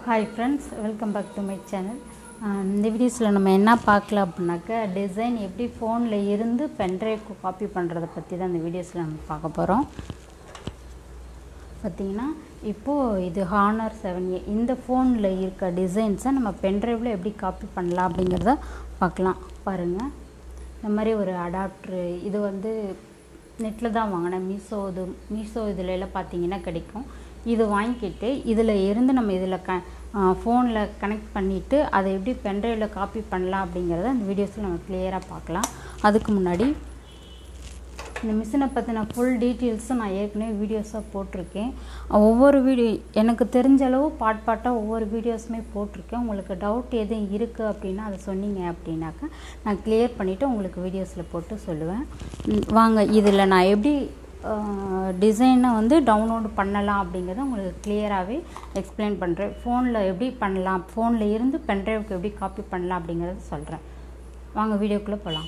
hi friends welcome back to my channel இந்த வீடியோஸில் நம்ம என்ன பார்க்கலாம் அப்படின்னாக்கா டிசைன் எப்படி ஃபோனில் இருந்து பென்ட்ரைவ்க்கு காப்பி பண்ணுறதை பற்றி தான் இந்த வீடியோஸில் நம்ம பார்க்க போகிறோம் பார்த்தீங்கன்னா இப்போது இது ஹானர் செவன் ஏ இந்த ஃபோனில் இருக்க டிசைன்ஸை நம்ம பென்ட்ரைவில் எப்படி காப்பி பண்ணலாம் அப்படிங்கிறத பார்க்கலாம் பாருங்கள் இந்த மாதிரி ஒரு அடாப்டரு இது வந்து நெட்டில் தான் வாங்கினேன் மீஷோ இது மீஷோ இதில் எல்லாம் பார்த்தீங்கன்னா கிடைக்கும் இது வாங்கிக்கிட்டு இதில் இருந்து நம்ம இதில் க ஃபோனில் கனெக்ட் பண்ணிவிட்டு அதை எப்படி பென்ட்ரைவில் காப்பி பண்ணலாம் அப்படிங்கிறத இந்த வீடியோஸில் நம்ம கிளியராக பார்க்கலாம் அதுக்கு முன்னாடி இந்த மிஷினை பற்றின ஃபுல் டீட்டெயில்ஸும் நான் ஏற்கனவே வீடியோஸாக போட்டிருக்கேன் ஒவ்வொரு வீடியோ எனக்கு தெரிஞ்ச அளவு பாட் பாட்டாக ஒவ்வொரு வீடியோஸுமே போட்டிருக்கேன் உங்களுக்கு டவுட் எதுவும் இருக்குது அப்படின்னா அதை சொன்னீங்க அப்படின்னாக்கா நான் கிளியர் பண்ணிவிட்டு உங்களுக்கு வீடியோஸில் போட்டு சொல்லுவேன் ம், வாங்க இதில் நான் எப்படி டிசைனை வந்து டவுன்லோட் பண்ணலாம் அப்படிங்கிறத உங்களுக்கு கிளியராகவே எக்ஸ்பிளைன் பண்ணுறேன் ஃபோனில் எப்படி பண்ணலாம் ஃபோனில் இருந்து பென்ட்ரைவுக்கு எப்படி காப்பி பண்ணலாம் அப்படிங்கிறத சொல்கிறேன் வாங்க வீடியோக்குள்ளே போகலாம்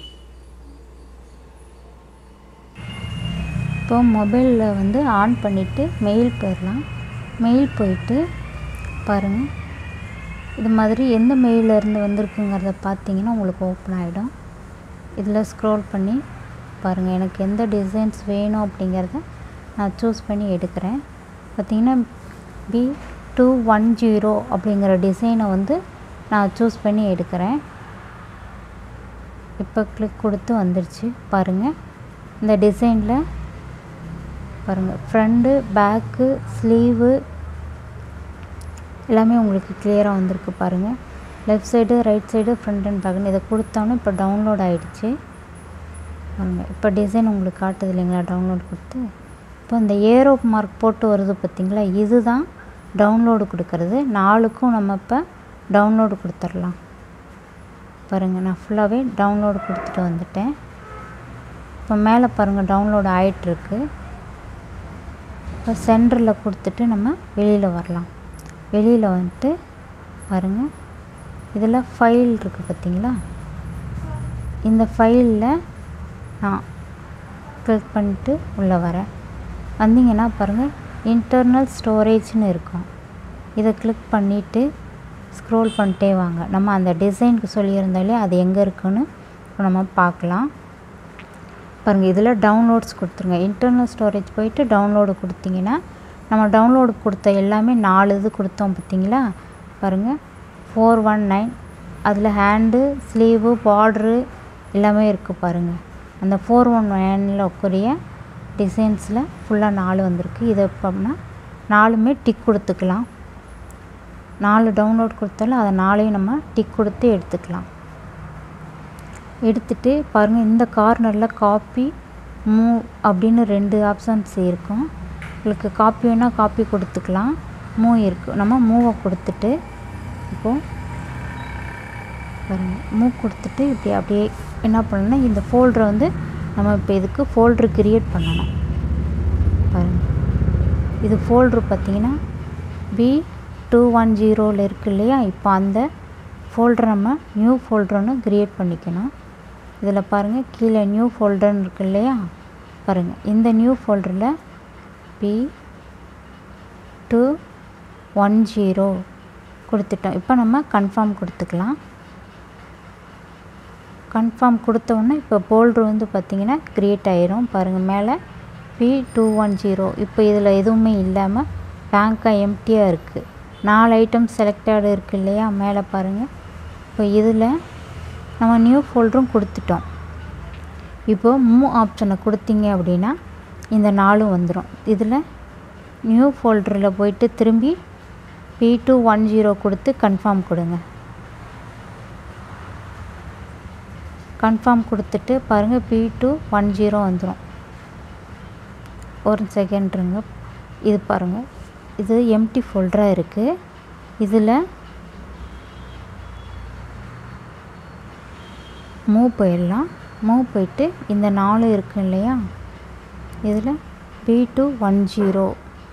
இப்போ மொபைலில் வந்து ஆன் பண்ணிவிட்டு மெயில் போயிடலாம் மெயில் போயிட்டு பாருங்கள் இது மாதிரி எந்த மெயிலில் இருந்து வந்திருக்குங்கிறத பார்த்தீங்கன்னா உங்களுக்கு ஓப்பன் ஆகிடும் இதில் ஸ்க்ரோல் பண்ணி பாருங்கள் எனக்கு எந்த டிசைன்ஸ் வேணும் அப்படிங்கிறத நான் சூஸ் பண்ணி எடுக்கிறேன் பார்த்தீங்கன்னா பி டூ ஒன் ஜீரோ அப்படிங்கிற டிசைனை வந்து நான் சூஸ் பண்ணி எடுக்கிறேன் இப்போ கிளிக் கொடுத்து வந்துருச்சு பாருங்கள் இந்த டிசைனில் பாருங்கள் ஃப்ரண்ட்டு பேக்கு ஸ்லீவு எல்லாமே உங்களுக்கு கிளியராக வந்திருக்கு பாருங்கள் left side right side front and பேக்குன்னு இதை கொடுத்தோன்னே இப்போ டவுன்லோட் ஆகிடுச்சு பாருங்கள் இப்போ டிசைன் உங்களுக்கு காட்டுது இல்லைங்களா டவுன்லோட் கொடுத்து இப்போ இந்த ஏரோ மார்க் போட்டு வருது பார்த்தீங்களா இதுதான் டவுன்லோடு கொடுக்கறது நாலுக்கும் நம்ம இப்போ டவுன்லோடு கொடுத்துடலாம் பாருங்கள் நான் ஃபுல்லாகவே டவுன்லோடு கொடுத்துட்டு வந்துட்டேன் இப்போ மேலே பாருங்கள் டவுன்லோடு ஆகிட்டுருக்கு இப்போ சென்டரில் கொடுத்துட்டு நம்ம வெளியில் வரலாம் வெளியில் வந்துட்டு பாருங்கள் இதில் ஃபைல் இருக்குது பார்த்தீங்களா இந்த ஃபைலில் நான் கிளிக் பண்ணிட்டு உள்ளே வரேன் வந்தீங்கன்னா பாருங்கள் இன்டர்னல் ஸ்டோரேஜ்னு இருக்கும் இதை கிளிக் பண்ணிவிட்டு ஸ்க்ரோல் பண்ணிட்டே வாங்க நம்ம அந்த டிசைனுக்கு சொல்லியிருந்தாலே அது எங்கே இருக்குன்னு இப்போ நம்ம பார்க்கலாம் பாருங்கள் இதில் டவுன்லோட்ஸ் கொடுத்துருங்க இன்டர்னல் ஸ்டோரேஜ் போயிட்டு டவுன்லோடு கொடுத்தீங்கன்னா நம்ம டவுன்லோடு கொடுத்த எல்லாமே நாலு இது கொடுத்தோம் பார்த்தீங்களா பாருங்கள் ஃபோர் ஒன் நைன் அதில் ஹேண்டு ஸ்லீவு பார்ட்ரு எல்லாமே இருக்குது பாருங்கள் அந்த ஃபோர் ஒன் நைனில் கூடிய டிசைன்ஸில் ஃபுல்லாக நாலு வந்திருக்கு இதை இப்போம்னா நாலுமே டிக் கொடுத்துக்கலாம் நாலு டவுன்லோட் கொடுத்தாலும் அதை நாளையும் நம்ம டிக் கொடுத்து எடுத்துக்கலாம் எடுத்துட்டு பாருங்கள் இந்த கார்னரில் காப்பி மூவ் அப்படின்னு ரெண்டு ஆப்ஷன்ஸ் இருக்கும் உங்களுக்கு காப்பி வேணால் காப்பி கொடுத்துக்கலாம் மூவ் இருக்குது நம்ம மூவை கொடுத்துட்டு இப்போது பாருங்கள் மூவ் கொடுத்துட்டு இப்படி அப்படியே என்ன பண்ணணும்னா இந்த ஃபோல்டரை வந்து நம்ம இப்போ இதுக்கு ஃபோல்ட்ரு கிரியேட் பண்ணணும் பாருங்கள் இது ஃபோல்ட்ரு பார்த்தீங்கன்னா பி டூ ஒன் ஜீரோவில் இருக்கு இல்லையா இப்போ அந்த ஃபோல்டரை நம்ம நியூ ஃபோல்டர்னு கிரியேட் பண்ணிக்கணும் இதில் பாருங்கள் கீழே நியூ ஃபோல்டர்னு இருக்கு இல்லையா பாருங்கள் இந்த நியூ ஃபோல்டரில் பி டூ ஒன் ஜீரோ கொடுத்துட்டோம் இப்போ நம்ம கன்ஃபார்ம் கொடுத்துக்கலாம் கன்ஃபார்ம் கொடுத்தோன்னே இப்போ போல்ட்ரு வந்து பார்த்திங்கன்னா க்ரியேட் ஆயிரும் பாருங்கள் மேலே பி டூ ஒன் ஜீரோ இப்போ இதில் எதுவுமே இல்லாமல் பேங்காக எம்டியாக இருக்குது நாலு ஐட்டம் செலக்டட் இருக்குது இல்லையா மேலே பாருங்கள் இப்போ இதில் நம்ம நியூ ஃபோல்டரும் கொடுத்துட்டோம் இப்போ மூ ஆப்ஷனை கொடுத்தீங்க அப்படின்னா இந்த நாலும் வந்துடும் இதில் நியூ ஃபோல்டரில் போயிட்டு திரும்பி பி டூ ஒன் ஜீரோ கொடுத்து கன்ஃபார்ம் கொடுங்க கன்ஃபார்ம் கொடுத்துட்டு பாருங்கள் பி டூ ஒன் ஜீரோ வந்துடும் ஒரு செகண்ட் இருங்க இது பாருங்கள் இது எம்டி ஃபோல்டராக இருக்குது இதில் மூவ் போயிடலாம் மூவ் போயிட்டு இந்த நாலு இருக்கு இல்லையா இதில் பி டூ ஒன் ஜீரோ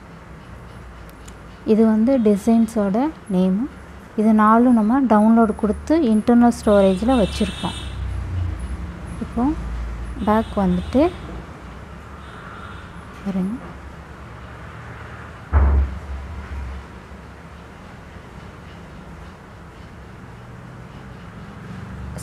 இது வந்து டிசைன்ஸோட நேமு இது நாலும் நம்ம டவுன்லோடு கொடுத்து இன்டர்னல் ஸ்டோரேஜில் வச்சுருக்கோம் இப்போ பேக் வந்துட்டு பாருங்க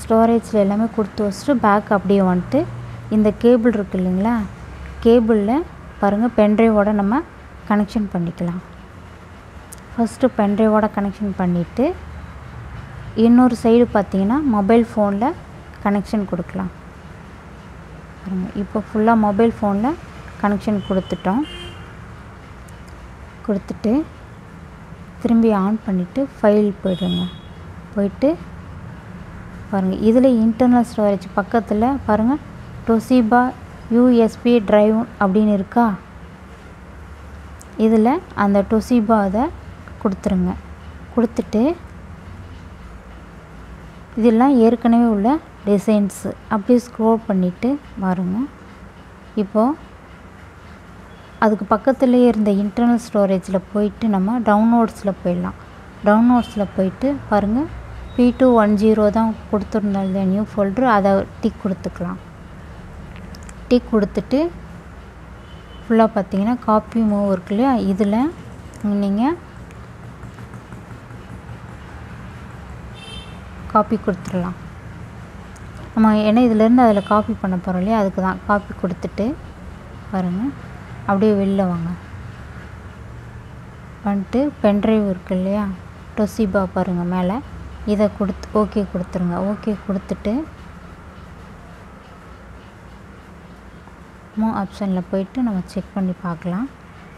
ஸ்டோரேஜில் எல்லாமே கொடுத்து வச்சுட்டு பேக் அப்படியே வந்துட்டு இந்த கேபிள் இருக்குது இல்லைங்களா கேபிளில் பாருங்கள் பென்ட்ரைவோட நம்ம கனெக்ஷன் பண்ணிக்கலாம் ஃபஸ்ட்டு பென்ட்ரைவோட கனெக்ஷன் பண்ணிவிட்டு இன்னொரு சைடு பார்த்தீங்கன்னா மொபைல் ஃபோனில் கனெக்ஷன் கொடுக்கலாம் பாருங்கள் இப்போ ஃபுல்லாக மொபைல் ஃபோனில் கனெக்ஷன் கொடுத்துட்டோம் கொடுத்துட்டு திரும்பி ஆன் பண்ணிவிட்டு ஃபைல் போய்டுங்க போயிட்டு பாருங்கள் இதில் இன்டர்னல் ஸ்டோரேஜ் பக்கத்தில் பாருங்கள் டொசிபா யூஎஸ்பி ட்ரைவ் அப்படின்னு இருக்கா இதில் அந்த டொசிபா அதை கொடுத்துருங்க கொடுத்துட்டு இதெல்லாம் ஏற்கனவே உள்ள டிசைன்ஸு அப்படியே ஸ்க்ரோல் பண்ணிவிட்டு பாருங்க இப்போது அதுக்கு பக்கத்துலேயே இருந்த இன்டர்னல் ஸ்டோரேஜில் போயிட்டு நம்ம டவுன்லோட்ஸில் போயிடலாம் டவுன்லோட்ஸில் போயிட்டு பாருங்கள் பி டூ ஒன் ஜீரோ தான் கொடுத்துருந்தோம் இல்லையா நியூ ஃபோல்ட்ரு அதை டிக் கொடுத்துக்கலாம் டிக் கொடுத்துட்டு ஃபுல்லாக பார்த்தீங்கன்னா காப்பி மூவ் இருக்கு இல்லையா இதில் நீங்கள் காப்பி கொடுத்துடலாம் நம்ம ஏன்னா இதிலேருந்து அதில் காப்பி பண்ண போகிறோம் இல்லையா அதுக்கு தான் காப்பி கொடுத்துட்டு பாருங்கள் அப்படியே வெளில வாங்க வந்துட்டு பென்ட்ரைவ் இருக்கு இல்லையா டொசிபா பாருங்கள் மேலே இதை கொடுத்து ஓகே கொடுத்துருங்க ஓகே கொடுத்துட்டு மூ ஆப்ஷனில் போயிட்டு நம்ம செக் பண்ணி பார்க்கலாம்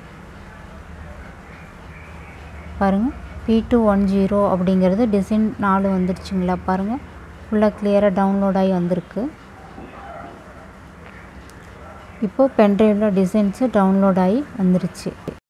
பாருங்கள் பி டூ ஒன் ஜீரோ அப்படிங்கிறது டிசைன் நாலு வந்துருச்சுங்களா பாருங்கள் ஃபுல்லாக கிளியராக டவுன்லோட் ஆகி வந்திருக்கு இப்போது பென்ட்ரைவில் டிசைன்ஸு டவுன்லோட் ஆகி வந்துருச்சு